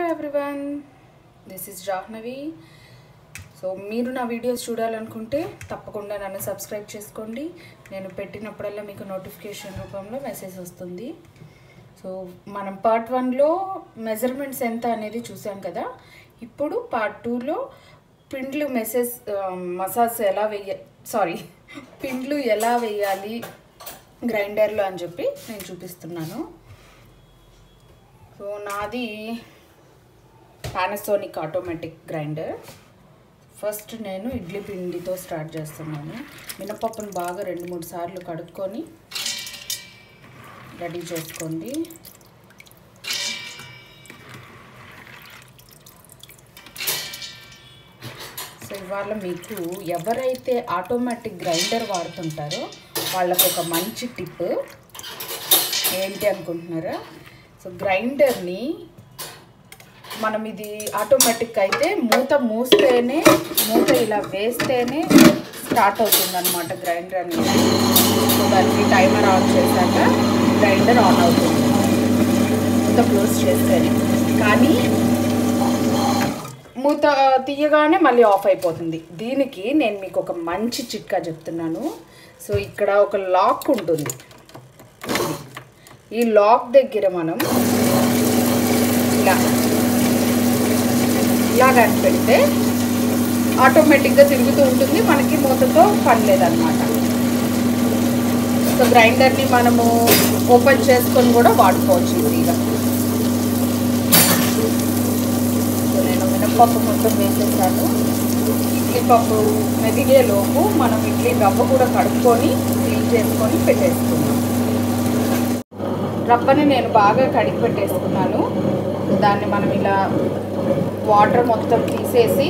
Everyone this is Jahnavi so మీరు నా videos చూడాలనుకుంటే తప్పకుండా నన్ను సబ్స్క్రైబ్ చేసుకోండి నేను పెట్టినప్పుడల్లా మీకు నోటిఫికేషన్ రూపంలో మెసేజ్ వస్తుంది సో మనం పార్ట్ వన్లో మెజర్మెంట్స్ ఎంత అనేది చూసాం కదా ఇప్పుడు పార్ట్ టూలో పిండ్లు మెసేజ్ మసాజ్ ఎలా వేయ సారీ పిండ్లు ఎలా వేయాలి గ్రైండర్లో అని చెప్పి నేను చూపిస్తున్నాను సో నాది పానాసోనిక్ ఆటోమేటిక్ గ్రైండర్ ఫస్ట్ నేను ఇడ్లీ పిండితో స్టార్ట్ చేస్తున్నాను మినపప్పును బాగా రెండు మూడు సార్లు కడుక్కొని రెడీ చేసుకోండి సో ఇవాళ మీకు ఎవరైతే ఆటోమేటిక్ గ్రైండర్ వాడుతుంటారో వాళ్ళకు ఒక మంచి టిప్ ఏంటి అనుకుంటున్నారా సో గ్రైండర్ని మనం ఇది ఆటోమేటిక్ అయితే మూత మూస్తేనే మూత ఇలా వేస్తేనే స్టార్ట్ అవుతుంది అనమాట గ్రైండర్ అనేది సో దానికి టైమర్ ఆన్ చేశాక గ్రైండర్ ఆన్ అవుతుంది మూత క్లోజ్ చేస్తేనే కానీ మూత తీయగానే మళ్ళీ ఆఫ్ అయిపోతుంది దీనికి నేను మీకు ఒక మంచి చిట్కా చెప్తున్నాను సో ఇక్కడ ఒక లాక్ ఉంటుంది ఈ లాక్ దగ్గర మనం ఇలా ఇలా కానీ పెడితే ఆటోమేటిక్గా తిరుగుతూ ఉంటుంది మనకి మూతతో పని లేదనమాట సో గ్రైండర్ని మనము ఓపెన్ చేసుకొని కూడా వాడుకోవచ్చు ఈజీగా సో నేను మినపప్పు మొత్తం వేసేసాను ఇడ్లీ పప్పు మెదిగే లోపు మనం ఇడ్లీ రవ్వ కూడా కడుక్కొని క్లీన్ చేసుకొని పెట్టేసుకున్నాం రవ్వని నేను బాగా కడిగి పెట్టేసుకున్నాను దాన్ని మనం ఇలా వాటర్ మొత్తం తీసేసి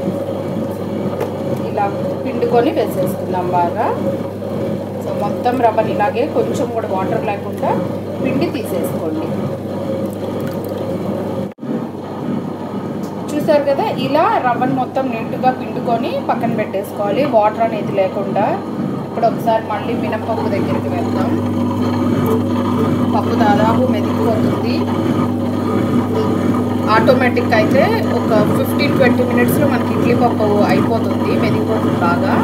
ఇలా పిండుకొని వేసేసుకుందాం బాగా సో మొత్తం రవ్వని ఇలాగే కొంచెం కూడా వాటర్ లేకుండా పిండి తీసేసుకోండి చూసారు కదా ఇలా రవ్వని మొత్తం నీట్గా పిండుకొని పక్కన పెట్టేసుకోవాలి వాటర్ అనేది లేకుండా ఇప్పుడు ఒకసారి మళ్ళీ మినపప్పు దగ్గరికి వెళ్దాం పప్పు దాదాపు మెదిగిపోతుంది ఆటోమేటిక్ అయితే ఒక ఫిఫ్టీన్ ట్వంటీ మినిట్స్లో మనకి ఇడ్లీ పప్పు అయిపోతుంది మెదిగిపోతుంది బాగా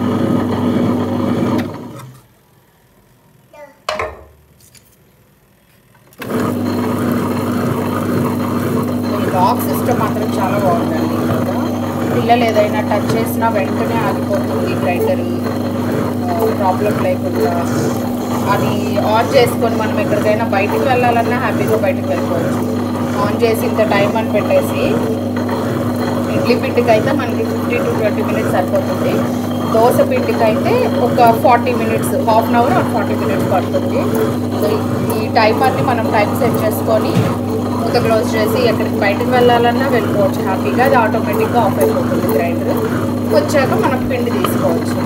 లాక్ సిస్టమ్ మాత్రం చాలా బాగుందండి కదా పిల్లలు ఏదైనా టచ్ చేసినా వెంటనే ఆగిపోతుంది గ్రైండర్ ప్రాబ్లం లేకుండా అది ఆన్ చేసుకొని మనం ఎక్కడికైనా బయటికి వెళ్ళాలన్నా హ్యాపీగా బయటికి వెళ్ళిపోవచ్చు ఆన్ చేసి ఇంత టైం అని పెట్టేసి ఇడ్లీ పిండికి అయితే మనకి ఫిఫ్టీ టు ట్వంటీ మినిట్స్ సరిపోతుంది దోశ పిండికి అయితే ఒక forty minutes half an hour or forty minutes పడుతుంది సో ఈ టైమర్ని మనం టైం సెట్ చేసుకొని మూత క్లోజ్ చేసి ఎక్కడికి బయటకు వెళ్ళాలన్నా వెళ్ళిపోవచ్చు హ్యాపీగా అది ఆటోమేటిక్గా ఆఫ్ అయిపోతుంది గ్రైండర్ వచ్చాక మనం పిండి తీసుకోవచ్చు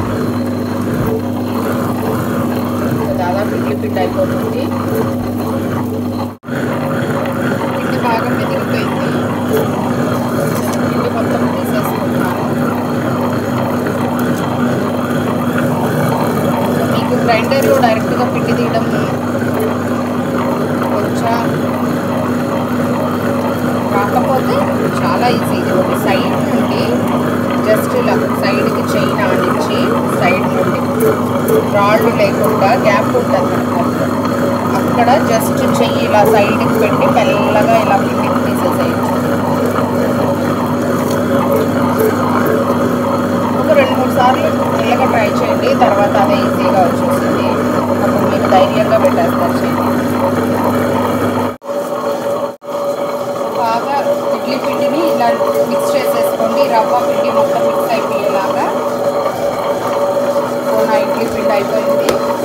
దాదాపు ఇడ్లీ పిండి అయిపోతుంది పిండి బాగా మెదిగిపోయింది పిండి మొత్తం తీసేసుకుంటున్నాను మీకు గ్రైండర్లో డైరెక్ట్గా పిండి తీయడం కొంచెం రాకపోతే చాలా ఈజీ ఇది ఒక సైడ్ నుండి జస్ట్ ఇలా సైడ్కి చైన్ ఆనించి సైడ్ నుండి రాళ్ళు లేకుండా గ్యాప్ ఉంటుంది మనకు అక్కడ జస్ట్ చెయ్యి ఇలా సైడ్కి పెట్టి మెల్లగా ఇలా పిండికి తీసేసేయచ్చు ఒక రెండు మూడు సార్లు మెల్లగా ట్రై చేయండి తర్వాత అదే ఈజీగా వచ్చేస్తుంది అప్పుడు మీకు ధైర్యంగా పెట్టేస్తారు చేయండి బాగా ఇడ్లీ పిండిని ఇలా మిక్స్ చేసేసుకోండి రవ్వ పిండి మొత్తం మిక్స్ అయిపోయేలాగా నా ఇడ్లీ పిండి అయిపోయింది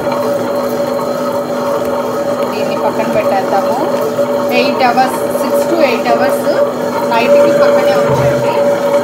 దీన్ని పక్కన పెట్టేద్దాము eight hours six to eight hours నైట్కి పక్కనే ఉంచండి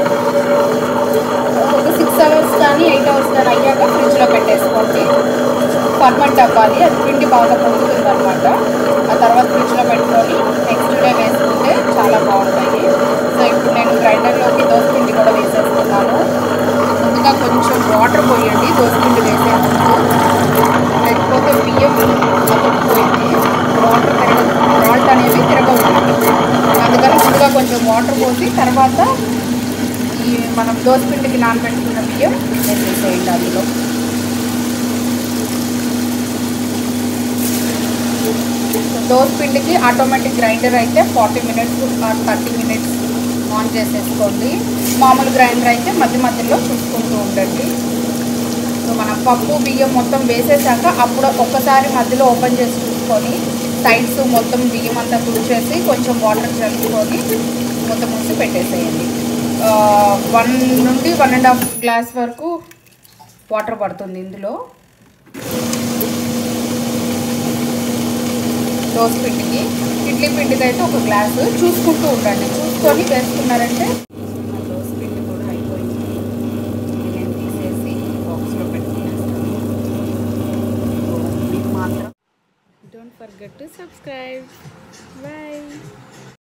ఒక సిక్స్ అవర్స్ కానీ ఎయిట్ అవర్స్ కానీ అయ్యాక ఫ్రిడ్జ్లో పెట్టేసుకోండి ఫర్మెంట్ అవ్వాలి అది పిండి బాగా పొందుతుంది అనమాట ఆ తర్వాత ఫ్రిడ్జ్లో పెట్టుకొని నెక్స్ట్ డే వేసుకుంటే చాలా బాగుంటాయి సో ఇప్పుడు నేను గ్రైండర్లోకి దోసపిండి కూడా వేసేస్తున్నాను ముందుగా కొంచెం వాటర్ పోయండి దోసపిండి వేసే ముందు లేకపోతే బియ్యం అతుక్కుపోయింది వాటర్ తిరగదు సాల్ట్ అనేవి తిరగవు అందుకని ముందుగా కొంచెం కొంచెం వాటర్ పోసి తర్వాత ఈ మనం దోసపిండికి నానబెట్టుకున్న బియ్యం వేసేసేయండి అందులో దోస పిండికి ఆటోమేటిక్ గ్రైండర్ అయితే forty minutes thirty minutes on చేసేసుకోండి మామూలు గ్రైండర్ అయితే మధ్య మధ్యలో చూసుకుంటూ ఉండండి సో మనం పప్పు బియ్యం మొత్తం వేసేసాక అప్పుడు ఒక్కసారి మధ్యలో ఓపెన్ చేసి చూసుకొని సైడ్స్ మొత్తం బియ్యం అంతా తుడిచేసి కొంచెం వాటర్ చల్లుకొని మొత్తం మూసి పెట్టేసేయండి వన్ నుండి వన్ అండ్ హాఫ్ గ్లాస్ వరకు వాటర్ పడుతుంది ఇందులో దోస పిండికి ఇడ్లీ పిండికి అయితే ఒక గ్లాసు చూసుకుంటూ ఉండండి చూసుకొని వేసుకున్నారంటే దోస పిండి కూడా అయిపోయింది నేను తీసేసి బాక్స్లో పెట్టుకునేస్తాను మీకు మాత్రం Don't forget to subscribe. Bye.